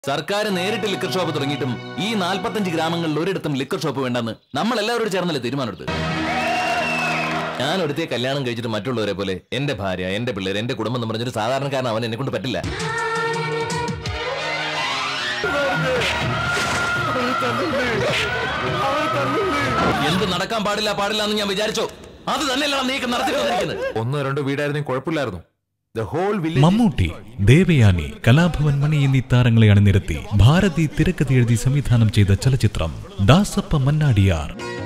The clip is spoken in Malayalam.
സർക്കാർ നേരിട്ട് ലിക്കർ ഷോപ്പ് തുടങ്ങിയിട്ടും ഈ നാൽപ്പത്തഞ്ച് ഗ്രാമങ്ങളിൽ ഒരിടത്തും ലിക്കർ ഷോപ്പ് വേണ്ടെന്ന് നമ്മൾ എല്ലാവരോടും ചേർന്നല്ലേ തീരുമാനമെടുത്ത് ഞാൻ ഒരുത്തിയെ കല്യാണം കഴിച്ചിട്ട് മറ്റുള്ളവരെ പോലെ എന്റെ ഭാര്യ എന്റെ പിള്ളേർ എന്റെ കുടുംബം എന്ന് പറഞ്ഞൊരു സാധാരണക്കാരൻ അവൻ എന്നെ കൊണ്ട് പറ്റില്ല എന്ത് നടക്കാൻ പാടില്ല പാടില്ല എന്ന് ഞാൻ വിചാരിച്ചോ അത് തന്നെയല്ല നീക്കം നടത്തി വന്നിരിക്കുന്നത് ഒന്നോ രണ്ടോ വീടായിരുന്നെങ്കിൽ കുഴപ്പമില്ലായിരുന്നു the whole village Mammootty Devayani Kalabhavan Mani എന്നീ താരങ്ങളെ അണിനിരത്തി ഭാരതി തിരക്കഥ എഴുതി സംവിധാനം ചെയ്ത ചലച്ചിത്രം ദാസപ്പ മന്നാടിയാർ